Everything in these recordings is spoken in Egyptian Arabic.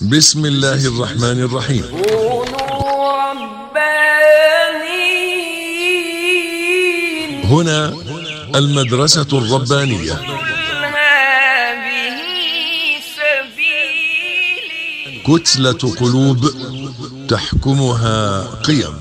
بسم الله الرحمن الرحيم كونوا ربانيين هنا المدرسة الربانية قل هذه سبيلي كتلة قلوب تحكمها قيم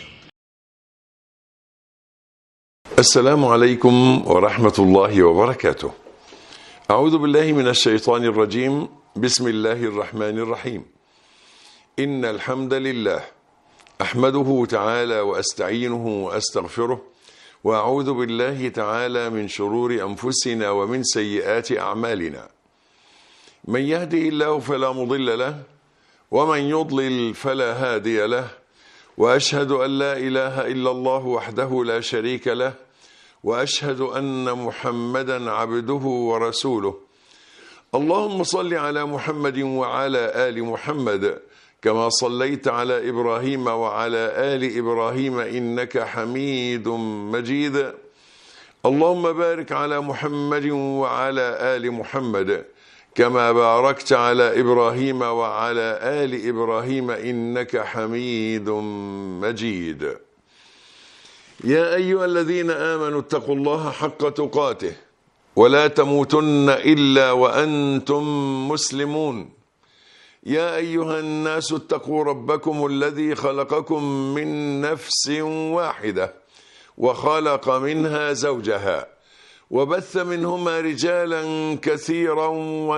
السلام عليكم ورحمة الله وبركاته. أعوذ بالله من الشيطان الرجيم، بسم الله الرحمن الرحيم. إن الحمد لله أحمده تعالى وأستعينه وأستغفره وأعوذ بالله تعالى من شرور أنفسنا ومن سيئات أعمالنا. من يهده الله فلا مضل له ومن يضلل فلا هادي له واشهد ان لا اله الا الله وحده لا شريك له واشهد ان محمدا عبده ورسوله اللهم صل على محمد وعلى ال محمد كما صليت على ابراهيم وعلى ال ابراهيم انك حميد مجيد اللهم بارك على محمد وعلى ال محمد كما باركت على ابراهيم وعلى ال ابراهيم انك حميد مجيد يا ايها الذين امنوا اتقوا الله حق تقاته ولا تموتن الا وانتم مسلمون يا ايها الناس اتقوا ربكم الذي خلقكم من نفس واحده وخلق منها زوجها وبث منهما رجالا كثيرا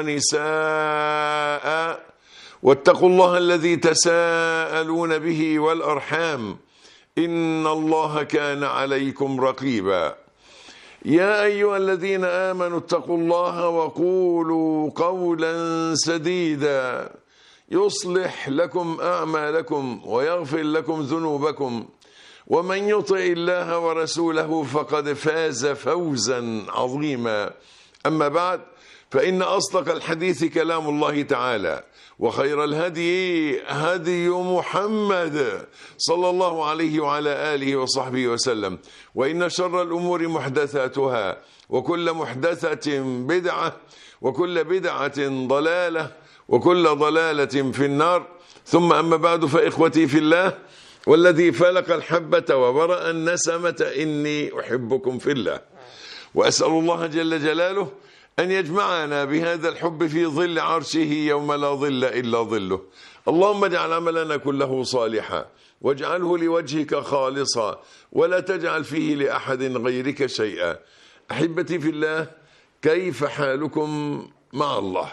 ونساء واتقوا الله الذي تساءلون به والارحام ان الله كان عليكم رقيبا يا ايها الذين امنوا اتقوا الله وقولوا قولا سديدا يصلح لكم اعمالكم ويغفر لكم ذنوبكم ومن يطع الله ورسوله فقد فاز فوزا عظيما اما بعد فان اصدق الحديث كلام الله تعالى وخير الهدي هدي محمد صلى الله عليه وعلى اله وصحبه وسلم وان شر الامور محدثاتها وكل محدثه بدعه وكل بدعه ضلاله وكل ضلاله في النار ثم اما بعد فاخوتي في الله والذي فلق الحبة وبرأ النسمة إني أحبكم في الله وأسأل الله جل جلاله أن يجمعنا بهذا الحب في ظل عرشه يوم لا ظل إلا ظله اللهم اجعل عملنا كله صالحا واجعله لوجهك خالصا ولا تجعل فيه لأحد غيرك شيئا أحبتي في الله كيف حالكم مع الله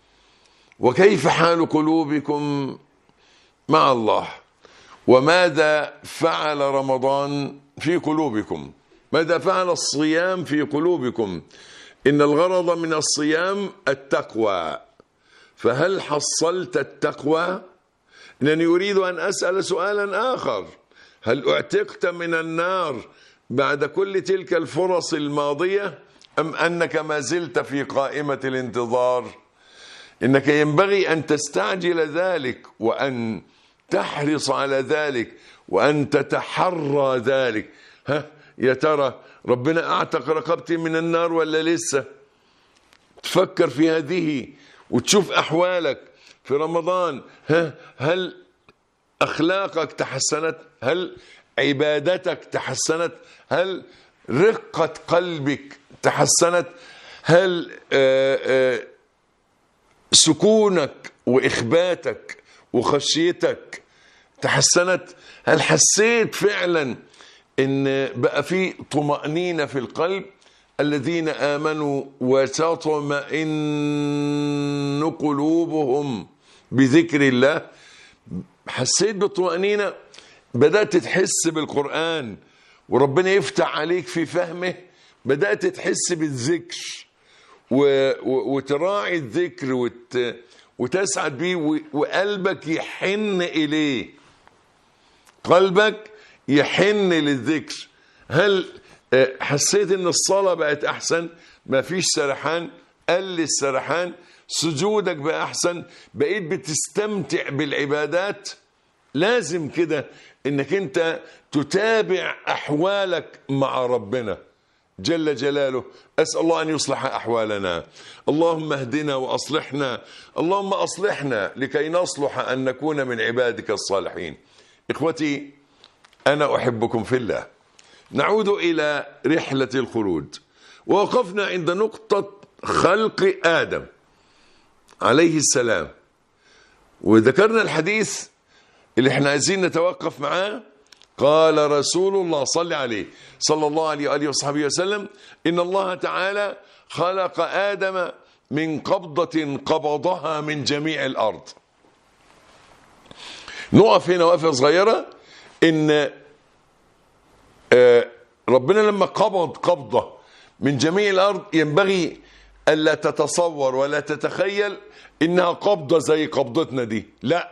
وكيف حال قلوبكم مع الله وماذا فعل رمضان في قلوبكم ماذا فعل الصيام في قلوبكم ان الغرض من الصيام التقوى فهل حصلت التقوى انني اريد ان اسال سؤالا اخر هل اعتقت من النار بعد كل تلك الفرص الماضيه ام انك ما زلت في قائمه الانتظار انك ينبغي ان تستعجل ذلك وان تحرص على ذلك وأن تتحرى ذلك ها يا ترى ربنا أعتق رقبتي من النار ولا لسه تفكر في هذه وتشوف أحوالك في رمضان ها هل أخلاقك تحسنت هل عبادتك تحسنت هل رقة قلبك تحسنت هل آآ آآ سكونك وإخباتك وخشيتك تحسنت هل حسيت فعلا ان بقى في طمأنينة في القلب الذين آمنوا وتطمئن قلوبهم بذكر الله حسيت بالطمأنينة بدأت تحس بالقرآن وربنا يفتح عليك في فهمه بدأت تحس بالذكر و... و... وتراعي الذكر وت... وتسعد بيه وقلبك يحن إليه قلبك يحن للذكر هل حسيت ان الصلاة بقت احسن ما فيش سرحان قل السرحان سجودك بقى احسن بقيت بتستمتع بالعبادات لازم كده انك انت تتابع احوالك مع ربنا جل جلاله أسأل الله أن يصلح أحوالنا اللهم اهدنا وأصلحنا اللهم أصلحنا لكي نصلح أن نكون من عبادك الصالحين إخوتي أنا أحبكم في الله نعود إلى رحلة الخلود ووقفنا عند نقطة خلق آدم عليه السلام وذكرنا الحديث اللي احنا عايزين نتوقف معاه قال رسول الله صلى عليه صلى الله عليه وآله وصحبه وسلم إن الله تعالى خلق آدم من قبضة قبضها من جميع الأرض نقف هنا وقفة صغيرة إن آه، ربنا لما قبض قبضة من جميع الأرض ينبغي ألا تتصور ولا تتخيل إنها قبضة زي قبضتنا دي لا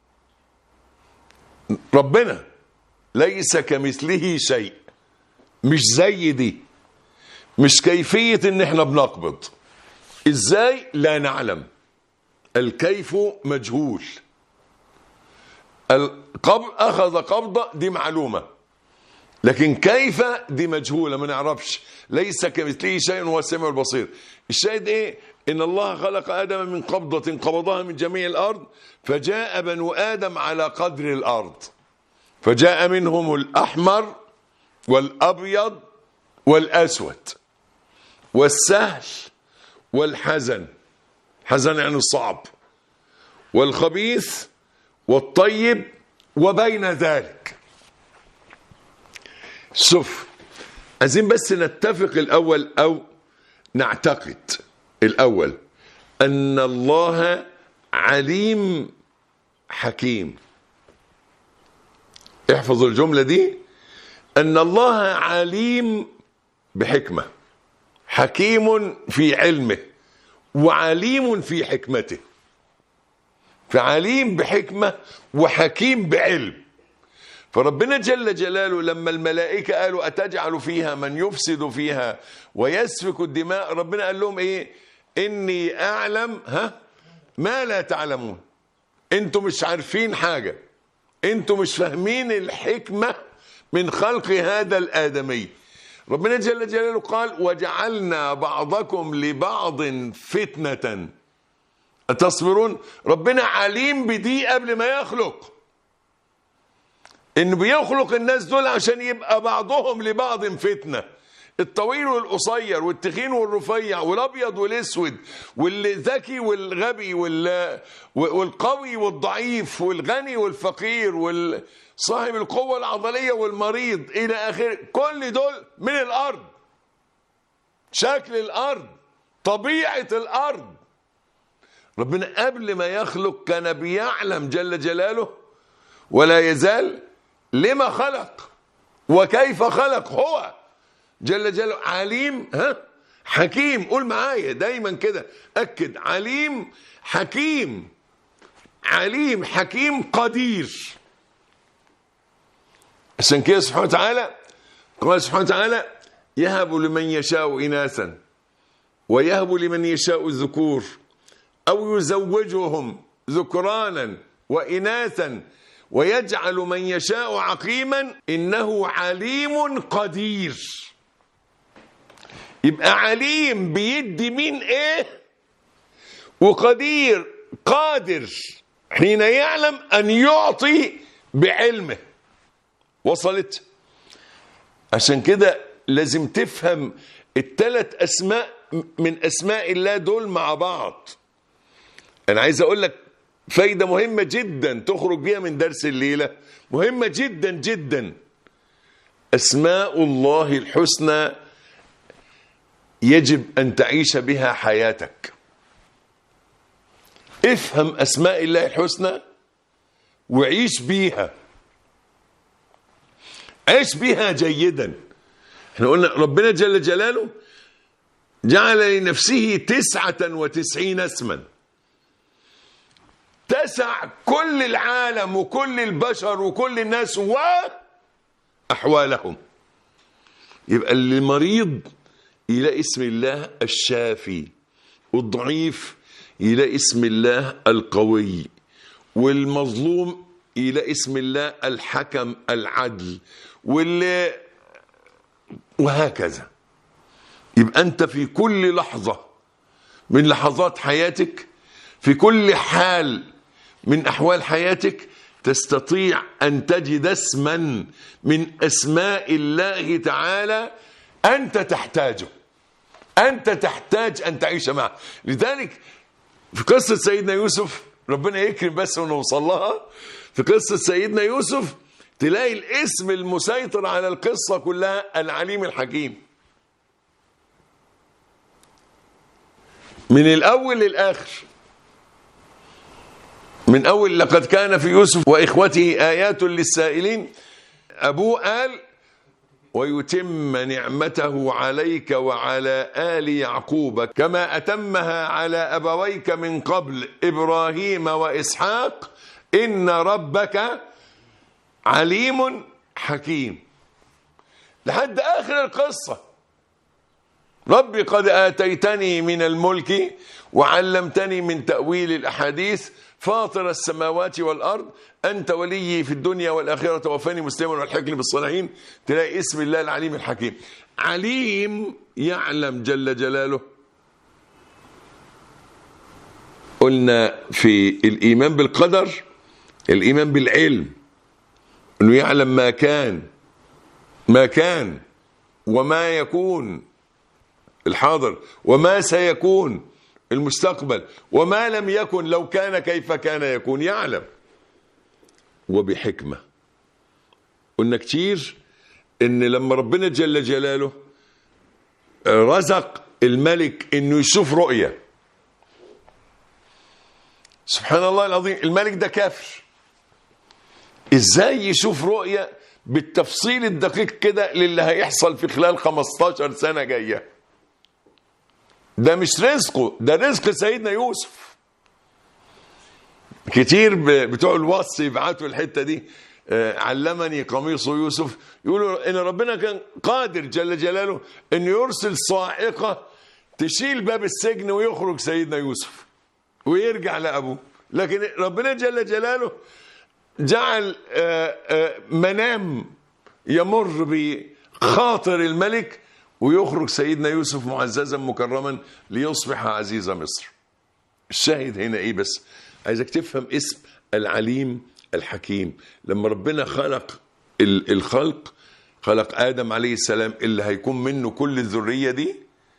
ربنا ليس كمثله شيء مش زي دي مش كيفية ان احنا بنقبض ازاي لا نعلم الكيف مجهول القبض اخذ قبضة دي معلومة لكن كيف دي مجهولة ما نعرفش ليس كمثله شيء هو السميع البصير الشاهد ايه ان الله خلق ادم من قبضة قبضها من جميع الارض فجاء بنو ادم على قدر الارض فجاء منهم الأحمر والأبيض والأسود والسهل والحزن حزن يعني الصعب والخبيث والطيب وبين ذلك شوف عايزين بس نتفق الأول أو نعتقد الأول أن الله عليم حكيم احفظوا الجملة دي أن الله عليم بحكمة حكيم في علمه وعليم في حكمته فعليم بحكمة وحكيم بعلم فربنا جل جلاله لما الملائكة قالوا أتجعل فيها من يفسد فيها ويسفك الدماء ربنا قال لهم إيه إني أعلم ها ما لا تعلمون انتم مش عارفين حاجة انتم مش فاهمين الحكمة من خلق هذا الآدمي ربنا جل جلاله قال وجعلنا بعضكم لبعض فتنة أتصبرون ربنا عليم بدي قبل ما يخلق انه بيخلق الناس دول عشان يبقى بعضهم لبعض فتنه الطويل والقصير والتخين والرفيع والابيض والاسود والذكي والغبي وال- والقوي والضعيف والغني والفقير والصاحب القوه العضليه والمريض الى اخره كل دول من الارض شكل الارض طبيعه الارض ربنا قبل ما يخلق كان بيعلم جل جلاله ولا يزال لما خلق وكيف خلق هو جل جلاله عليم ها حكيم قول معايا دايما كده اكد عليم حكيم عليم حكيم قدير عشان كده سبحانه وتعالى قال سبحانه وتعالى يهب لمن يشاء اناثا ويهب لمن يشاء الذكور او يزوجهم ذكرانا واناثا ويجعل من يشاء عقيما انه عليم قدير يبقى عليم بيدي مين ايه وقدير قادر حين يعلم ان يعطي بعلمه وصلت عشان كده لازم تفهم الثلاث اسماء من اسماء الله دول مع بعض انا عايز اقول لك فايدة مهمة جدا تخرج بيها من درس الليلة مهمة جدا جدا أسماء الله الحسنى يجب أن تعيش بها حياتك افهم أسماء الله الحسنى وعيش بيها عيش بها جيدا احنا قلنا ربنا جل جلاله جعل لنفسه تسعة وتسعين اسما تسع كل العالم وكل البشر وكل الناس وأحوالهم يبقى اللي مريض يلاقي اسم الله الشافي والضعيف يلاقي اسم الله القوي والمظلوم يلاقي اسم الله الحكم العدل واللي وهكذا يبقى انت في كل لحظة من لحظات حياتك في كل حال من احوال حياتك تستطيع ان تجد اسما من اسماء الله تعالى انت تحتاجه انت تحتاج ان تعيش معه لذلك في قصة سيدنا يوسف ربنا يكرم بس ونوصل لها في قصة سيدنا يوسف تلاقي الاسم المسيطر على القصة كلها العليم الحكيم من الأول للآخر من أول لقد كان في يوسف وإخوته آيات للسائلين أبوه قال ويتم نعمته عليك وعلى آل يعقوب كما أتمها على أبويك من قبل إبراهيم وإسحاق إن ربك عليم حكيم لحد آخر القصة ربي قد آتيتني من الملك وعلمتني من تأويل الأحاديث فاطر السماوات والأرض أنت ولي في الدنيا والآخرة توفاني مسلما والحقني بالصالحين تلاقي اسم الله العليم الحكيم عليم يعلم جل جلاله قلنا في الإيمان بالقدر الإيمان بالعلم أنه يعلم ما كان ما كان وما يكون الحاضر وما سيكون المستقبل وما لم يكن لو كان كيف كان يكون يعلم وبحكمة قلنا كتير ان لما ربنا جل جلاله رزق الملك انه يشوف رؤية سبحان الله العظيم الملك ده كافر ازاي يشوف رؤية بالتفصيل الدقيق كده للي هيحصل في خلال 15 سنة جايه ده مش رزقه ده رزق سيدنا يوسف كتير بتوع الوصف يبعتوا الحته دي آه، علمني قميص يوسف يقولوا ان ربنا كان قادر جل جلاله انه يرسل صاعقه تشيل باب السجن ويخرج سيدنا يوسف ويرجع لابوه لكن ربنا جل جلاله جعل آه، آه، منام يمر بخاطر الملك ويخرج سيدنا يوسف معززا مكرما ليصبح عزيز مصر الشاهد هنا ايه بس عايزك تفهم اسم العليم الحكيم لما ربنا خلق ال- الخلق خلق ادم عليه السلام اللي هيكون منه كل الذريه دي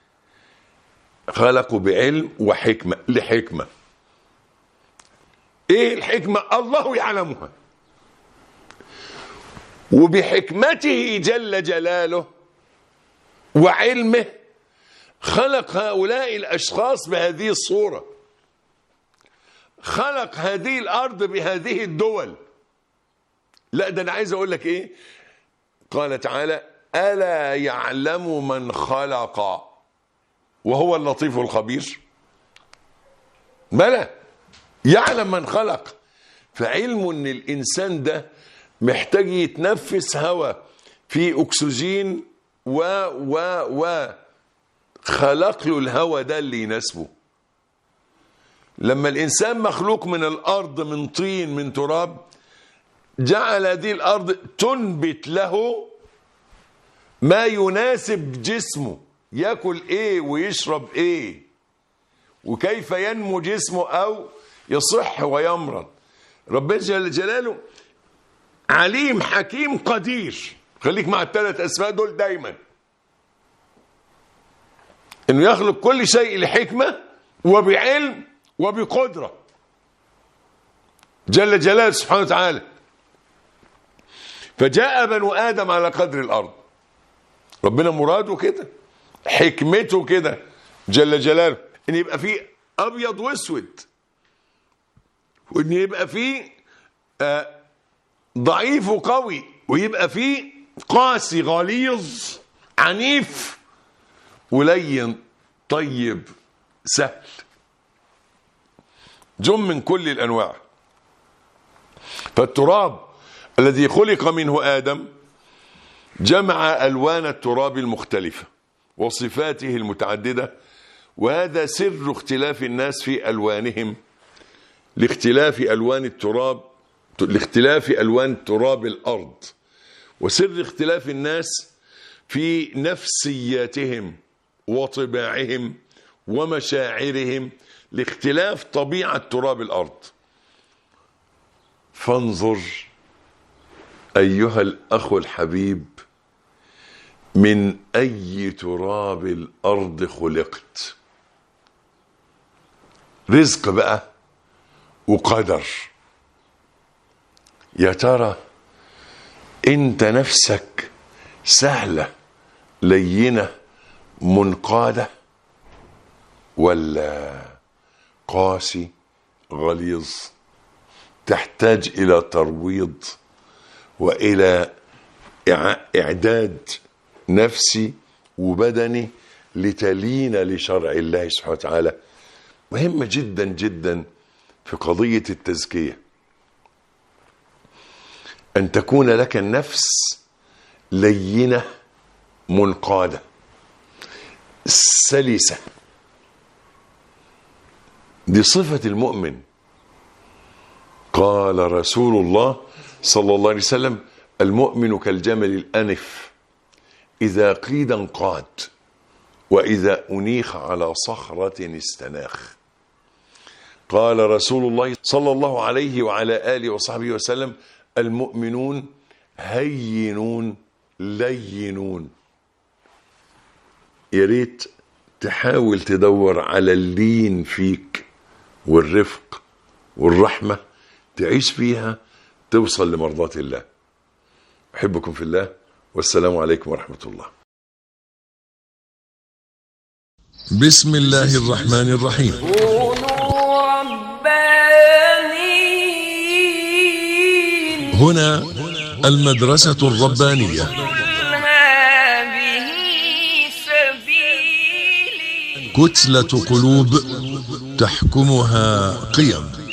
خلقه بعلم وحكمه لحكمه ايه الحكمه الله يعلمها وبحكمته جل جلاله وعلمه خلق هؤلاء الاشخاص بهذه الصوره خلق هذه الارض بهذه الدول لا ده انا عايز اقول لك ايه قال تعالى الا يعلم من خلق وهو اللطيف الخبير بلى يعلم من خلق فعلم ان الانسان ده محتاج يتنفس هواء في اكسجين و و و خلق له الهواء ده اللي يناسبه لما الانسان مخلوق من الارض من طين من تراب جعل هذه الارض تنبت له ما يناسب جسمه ياكل ايه ويشرب ايه وكيف ينمو جسمه او يصح ويمرض ربنا جل جلاله عليم حكيم قدير خليك مع الثلاث اسماء دول دايما انه يخلق كل شيء لحكمه وبعلم وبقدره جل جلاله سبحانه وتعالى فجاء بنو ادم على قدر الارض ربنا مراده كده حكمته كده جل جلاله ان يبقى فيه ابيض واسود وان يبقى فيه آه ضعيف وقوي ويبقى فيه قاسي غليظ عنيف ولين طيب سهل جم من كل الانواع فالتراب الذي خلق منه ادم جمع الوان التراب المختلفه وصفاته المتعدده وهذا سر اختلاف الناس في الوانهم لاختلاف الوان التراب لاختلاف الوان تراب الارض وسر اختلاف الناس في نفسياتهم وطباعهم ومشاعرهم لاختلاف طبيعة تراب الأرض فانظر أيها الأخ الحبيب من أي تراب الأرض خلقت رزق بقى وقدر يا ترى انت نفسك سهلة لينة منقادة ولا قاسي غليظ تحتاج إلى ترويض وإلى إع- إعداد نفسي وبدني لتلين لشرع الله سبحانه وتعالى مهمة جدا جدا في قضية التزكية أن تكون لك النفس لينة منقادة سلسة دي صفة المؤمن قال رسول الله صلى الله عليه وسلم المؤمن كالجمل الأنف إذا قيد انقاد وإذا أنيخ على صخرة استناخ قال رسول الله صلى الله عليه وعلى آله وصحبه وسلم المؤمنون هينون لينون يا ريت تحاول تدور على اللين فيك والرفق والرحمة تعيش فيها توصل لمرضاة الله أحبكم في الله والسلام عليكم ورحمة الله بسم الله الرحمن الرحيم كونوا ربانيين هنا المدرسة الربانية قل هذه سبيلي كتلة قلوب تحكمها قيم